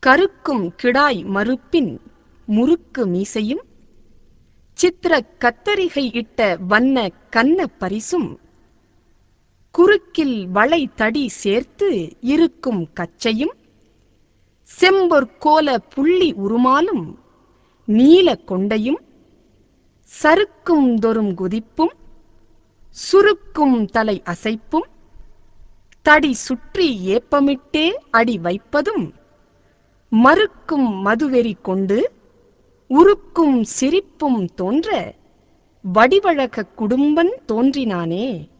கருக்கும் கிடாய் மறுப்பின் முறுக்கு மீசையும் சித்திர கத்தரிகை இட்ட வண்ண கன்ன பரிசும் குறுக்கில் வளை தடி சேர்த்து இருக்கும் கச்சையும் செம்பொற்கோல புள்ளி உருமாலும் நீல கொண்டையும் சறுக்கும் தொரும் குதிப்பும் சுருக்கும் தலை அசைப்பும் தடி சுற்றி ஏப்பமிட்டே அடி வைப்பதும் மறுக்கும் மதுவெறி கொண்டு உருக்கும் சிரிப்பும் தோன்ற வடிவழக குடும்பன் தோன்றினானே